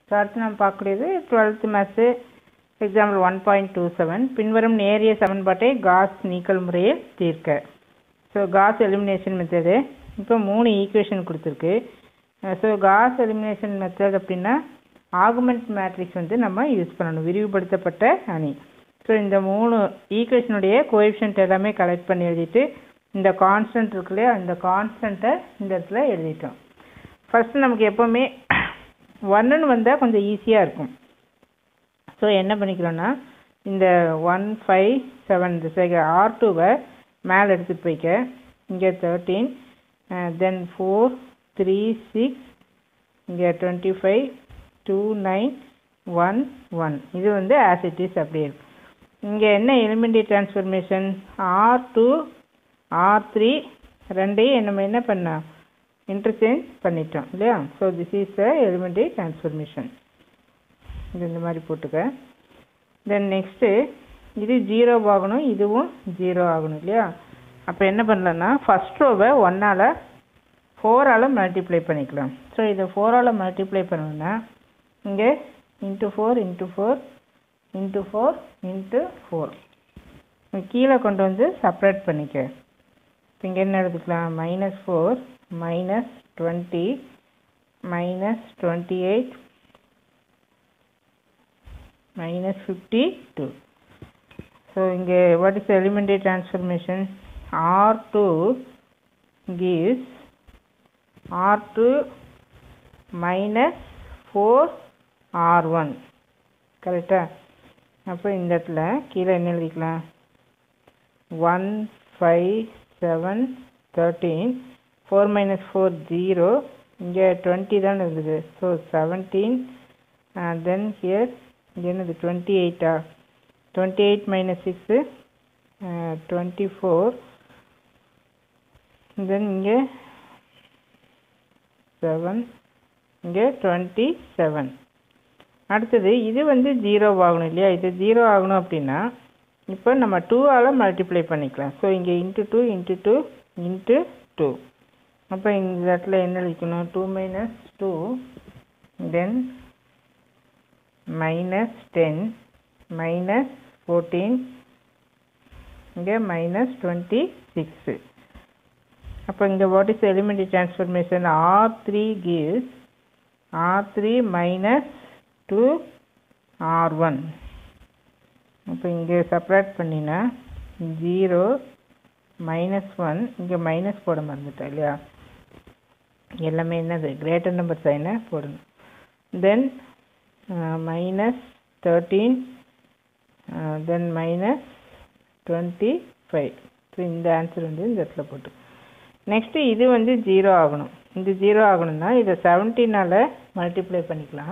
so அடுத்து நம்ம பார்க்கக்கூடியது twelfth maths example one point two seven பின்வரும் நேரிய சமன்பாட்டை காஸ் நீக்கல் முறையில் தீர்க்க ஸோ காஸ் எலிமினேஷன் மெத்தடு இப்போ மூணு ஈக்குவேஷன் கொடுத்துருக்கு ஸோ காஸ் எலிமினேஷன் மெத்தட் அப்படின்னா ஆகுமெண்ட் மேட்ரிக்ஸ் வந்து நம்ம யூஸ் பண்ணணும் விரிவுபடுத்தப்பட்ட அணி ஸோ இந்த மூணு ஈக்குவேஷனுடைய கோஎஃபிஷியன்ட் எல்லாமே கலெக்ட் பண்ணி எழுதிட்டு இந்த கான்ஸ்டன்ட் இருக்கு இல்லையா இந்த கான்ஸ்டன்ட்டை இந்த இடத்துல எழுதிட்டோம் ஃபஸ்ட்டு நமக்கு எப்போவுமே ஒன்றுன்னு வந்தால் கொஞ்சம் ஈஸியாக இருக்கும் ஸோ என்ன பண்ணிக்கிறோன்னா இந்த ஒன் ஃபைவ் செவன் இந்த ஆர் டூவை மேலே எடுத்துகிட்டு போய்க்க இங்கே thirteen then four three six இங்கே twenty five two nine one one இது வந்து ஆசிட்டிஸ் அப்படியே இருக்கும் இங்கே என்ன elementary transformation R two R three ரெண்டையும் நம்ம என்ன பண்ணோம் இன்டர்சேஞ்ச் பண்ணிட்டோம் இல்லையா so this is the elementary transformation இது இந்த மாதிரி போட்டுக்க தென் நெக்ஸ்ட்டு இது ஜீரோ ஆகணும் இதுவும் ஜீரோ ஆகணும் இல்லையா அப்போ என்ன பண்ணலான்னா ஃபஸ்ட் ரோவை ஒன்னால் ஃபோரால் மல்டிப்ளை பண்ணிக்கலாம் ஸோ இதை ஃபோரால் மல்டிப்ளை பண்ணணும்னா இங்கே into four into four into four into four கீழே கொண்டு வந்து செப்ரேட் பண்ணிக்க இப்போ இங்கே என்ன எடுத்துக்கலாம் minus four minus twenty minus twenty eight minus fifty two so இங்கே what is elementary transformation R two gives R2 minus 4 R1 கரெக்டா அப்போ இந்த இடத்துல கீழே என்ன எழுதிக்கலாம் one five seven thirteen four minus four zero இங்கே டுவெண்ட்டி தான் இருக்குது ஸோ செவன்டீன் தென் ஹியர் இங்கே என்னது டுவெண்ட்டி எயிட்டா twenty eight minus six twenty four then இங்கே செவன் இங்கே டுவெண்ட்டி செவன் அடுத்தது இது வந்து ஜீரோ ஆகணும் இல்லையா இது ஜீரோ ஆகணும் அப்படின்னா இப்போ நம்ம டூவால் மல்டிப்ளை பண்ணிக்கலாம் ஸோ இங்கே into two into two into two அப்போ இந்த இடத்துல என்ன எழுதிக்கணும் two minus two then minus ten minus fourteen இங்கே மைனஸ் டுவெண்ட்டி சிக்ஸு அப்போ இங்கே what is elementary transformation R three gives R three minus two R one அப்போ இங்கே செப்ரேட் பண்ணினா ஜீரோ மைனஸ் ஒன் இங்கே மைனஸ் போட மறந்துட்டேன் இல்லையா எல்லாமே என்னது கிரேட்டர் நம்பர் சைனை போடணும் then minus thirteen then minus twenty five so இந்த ஆன்சர் வந்து இந்த இடத்துல போட்டு நெக்ஸ்ட்டு இது வந்து ஜீரோ ஆகணும் இந்த ஜீரோ ஆகணும்னா இதை செவன்டீனால் மல்டிப்ளை பண்ணிக்கலாம்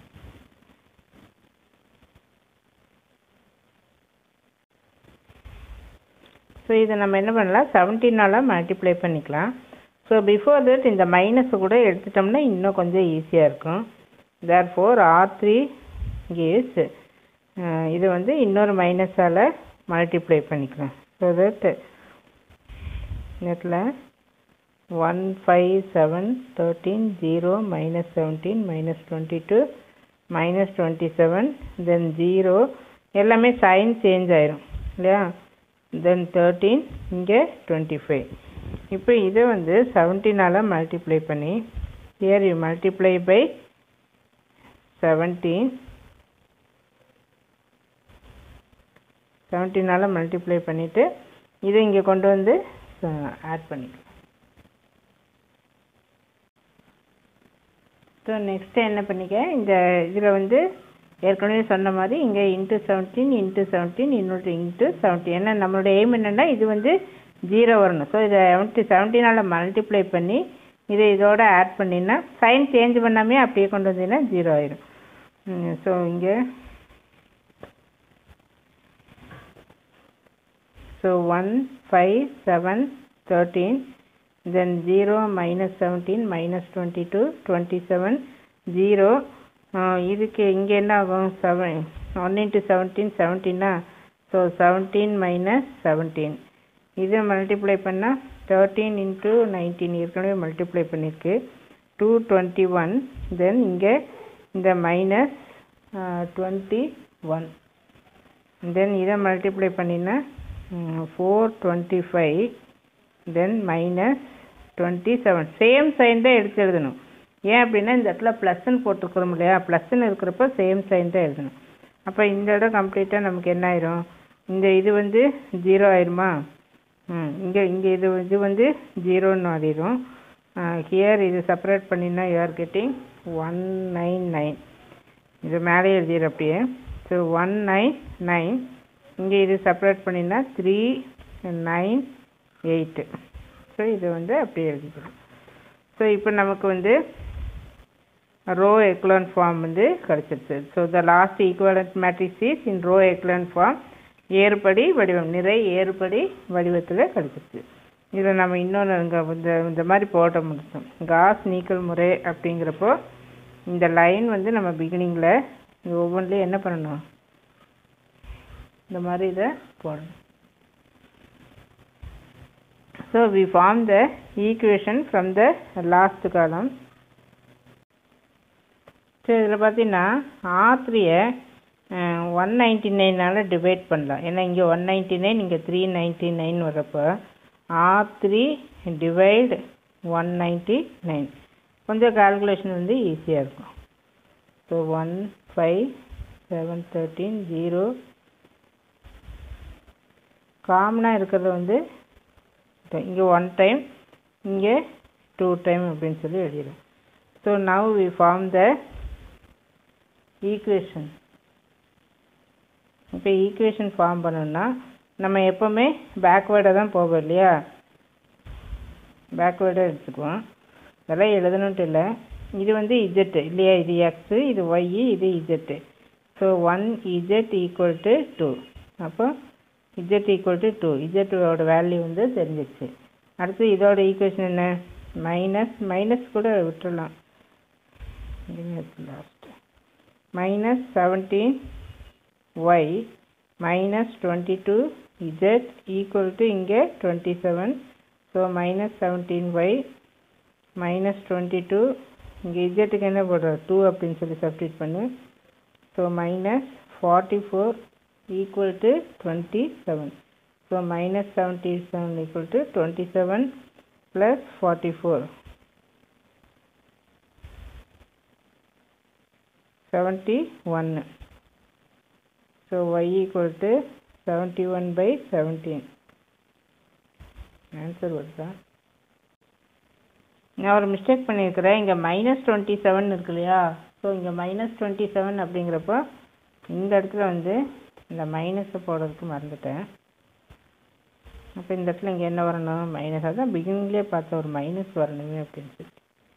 ஸோ இதை நம்ம என்ன பண்ணலாம் செவன்டீனால் மல்டிப்ளை பண்ணிக்கலாம் ஸோ பிஃபோர் தட் இந்த மைனஸை கூட எடுத்துட்டோம்னா இன்னும் கொஞ்சம் ஈஸியாக இருக்கும் therefore R three case இது வந்து இன்னொரு மைனஸால் மல்டிப்ளை பண்ணிக்கலாம் ஸோ தட் நெட்டில் one five seven thirteen zero minus seventeen minus twenty two minus twenty seven then zero எல்லாமே சைன் சேஞ்ச் ஆயிரும் இல்லையா தென் தேர்ட்டீன் இங்கே டுவெண்ட்டி ஃபைவ் இப்போ இதை வந்து செவன்டீனால் மல்டிப்ளை பண்ணி here you multiply by seventeen செவன்டீனால் மல்டிப்ளை பண்ணிவிட்டு இதை இங்கே கொண்டு வந்து ஆட் பண்ணிக்கலாம் ஸோ நெக்ஸ்ட்டு என்ன பண்ணிக்க இந்த இதில் வந்து ஏற்கனவே சொன்ன மாதிரி இங்கே இன்ட்டு செவன்டீன் இன்ட்டு செவன்டீன் இன்னொரு இன்ட்டு செவன்டீன் ஏன்னா நம்மளோட எய்ம் என்னென்னா இது வந்து ஜீரோ வரணும் ஸோ இதை செவன்ட்டி செவன்டீனால் மல்டிப்ளை பண்ணி இதை இதோட ஆட் பண்ணினா சைன் சேஞ்ச் பண்ணாமே அப்படியே கொண்டு வந்தீங்கன்னா ஜீரோ ஆயிரும் ஸோ இங்கே so one five seven thirteen then zero minus seventeen minus twenty two twenty seven zero இதுக்கு இங்கே என்ன ஆகும் செவன் ஒன் இன்ட்டு செவன்டீன் செவன்டீனா ஸோ செவன்டீன் மைனஸ் செவன்டீன் இதை மல்டிப்ளை பண்ணால் தேர்ட்டீன் இன்ட்டு நைன்டீன் ஏற்கனவே மல்டிப்ளை பண்ணியிருக்கு டூ டுவெண்ட்டி ஒன் தென் இங்கே இந்த மைனஸ் டுவெண்ட்டி ஒன் தென் இதை மல்டிப்ளை பண்ணினா four twenty five then minus twenty seven same sign தான் எடுத்து எழுதணும் ஏன் அப்படின்னா இந்த இடத்துல ப்ளஸ்ன்னு போட்டிருக்கிறோம் இல்லையா ப்ளஸ்ன்னு இருக்கிறப்ப சேம் சைன் தான் எழுதணும் அப்போ இந்த இடம் கம்ப்ளீட்டாக நமக்கு என்ன ஆயிரும் இந்த இது வந்து ஜீரோ ஆயிருமா ம் இங்கே இங்கே இது இது வந்து ஜீரோன்னு மாறிடும் ஹியர் இது செப்பரேட் பண்ணினா you are getting one nine nine இது மேலே எழுதிடு அப்படியே ஸோ ஒன் நைன் நைன் இங்கே இது செப்பரேட் பண்ணினா த்ரீ நைன் எயிட்டு ஸோ இது வந்து அப்படியே எழுதிக்கணும் ஸோ இப்போ நமக்கு வந்து ரோ எக்லன் ஃபார்ம் வந்து கிடச்சிருச்சு so the last equivalent matrix is in row echelon form ஏறுபடி வடிவம் நிறை ஏறுபடி வடிவத்தில் கிடச்சிருச்சு இதை நம்ம இன்னொன்று இங்கே இந்த இந்த மாதிரி போட முடியும் காஸ் நீக்கல் முறை அப்படிங்கிறப்போ இந்த லைன் வந்து நம்ம பிகினிங்கில் இது ஒவ்வொன்றிலையும் என்ன பண்ணணும் இந்த மாதிரி இதை போடணும் so we form the equation from the last column so இதில் பார்த்தீங்கன்னா ஆர் த்ரீயை ஒன் நைன்ட்டி நைனால் டிவைட் பண்ணலாம் ஏன்னா இங்கே ஒன் நைன்ட்டி நைன் இங்கே த்ரீ நைன்ட்டி நைன் வரப்போ R three divide one ninety nine கொஞ்சம் கால்குலேஷன் வந்து ஈஸியாக இருக்கும் so one five seven thirteen zero காமனாக இருக்கிறது வந்து இங்கே ஒன் டைம் இங்கே டூ டைம் அப்படின்னு சொல்லி எழுதிடும் so now we form the equation இப்போ ஈக்குவேஷன் ஃபார்ம் பண்ணணும்னா நம்ம எப்போவுமே பேக்வேர்டாக தான் போவோம் இல்லையா பேக்வேர்டாக எடுத்துக்குவோம் அதெல்லாம் எழுதணுன்ட்டு இல்லை இது வந்து இஜெட்டு இல்லையா இது எக்ஸு இது ஒய்யு இது z so one z equal to two அப்போ இஜெட் ஈக்குவல் டு டூ இஜெட்டோட வேல்யூ வந்து தெரிஞ்சிச்சு அடுத்து இதோட ஈக்குவேஷன் என்ன மைனஸ் மைனஸ் கூட விட்டுறலாம் last minus seventeen y minus twenty two z equal to இங்கே twenty seven so minus seventeen y minus twenty two இங்கே இஜெட்டுக்கு என்ன போடுறோம் டூ அப்படின்னு சொல்லி சப்ஸ்டிட் பண்ணு so minus forty four equal to twenty seven so minus seventy seven equal to twenty seven plus forty four seventy ஒன்று so y equal to seventy one by seventeen answer வருதா நான் ஒரு mistake பண்ணியிருக்கிறேன் இங்கே minus twenty seven இருக்கு இல்லையா so இங்கே minus twenty seven அப்படிங்கிறப்போ இந்த இடத்துல வந்து இந்த மைனஸை போடுறதுக்கு மறந்துட்டேன் அப்போ இந்த இடத்துல இங்கே என்ன வரணும் மைனஸ் அதான் பிகினிங்லேயே பார்த்த ஒரு மைனஸ் வரணுமே அப்படின்னு சொல்லி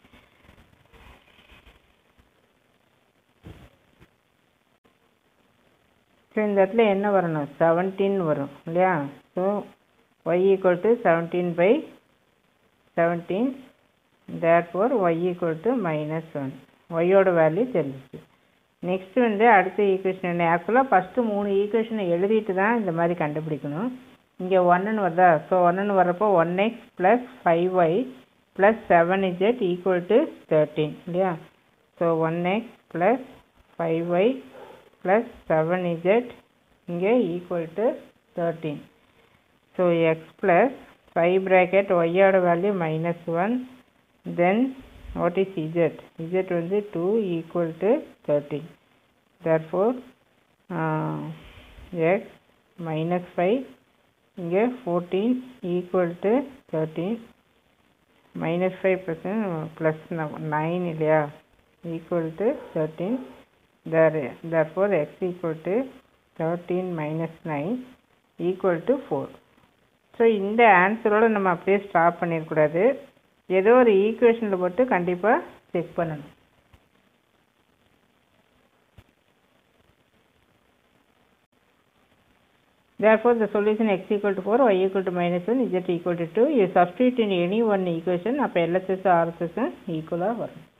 ஸோ இந்த இடத்துல என்ன வரணும் செவன்டீன் வரும் இல்லையா so y equal to seventeen by seventeen therefore y equal to minus one ஒய்யோட வேல்யூ தெரிஞ்சிச்சு நெக்ஸ்ட் வந்து அடுத்த ஈக்குவேஷன் என்ன ஆக்சுவலாக ஃபஸ்ட்டு மூணு ஈக்குவேஷனை எழுதிட்டு தான் இந்த மாதிரி கண்டுபிடிக்கணும் இங்கே ஒன்றுன்னு வருதா ஸோ ஒன்றுன்னு வரப்போ one x plus five y plus seven z equal to thirteen இல்லையா so one x plus five y plus seven z இங்கே equal to thirteen so x plus five bracket ஒய்யோட value minus one then what is z z வந்து 2 equal to 13 therefore uh, x minus 5 இங்கே 14 equal to 13 minus 5 percent plus 9 இல்லையா equal to 13 there therefore x equal to 13 minus 9 equal to 4 so இந்த ஆன்சரோட நம்ம அப்படியே stop பண்ணிடக்கூடாது ஏதோ ஒரு ஈக்குவேஷனில் போட்டு கண்டிப்பாக செக் பண்ணணும் therefore the solution x equal to 4 y equal to minus 1 z equal to 2 you substitute in any one equation அப்போ LHS RHS ஈக்குவலாக வரும்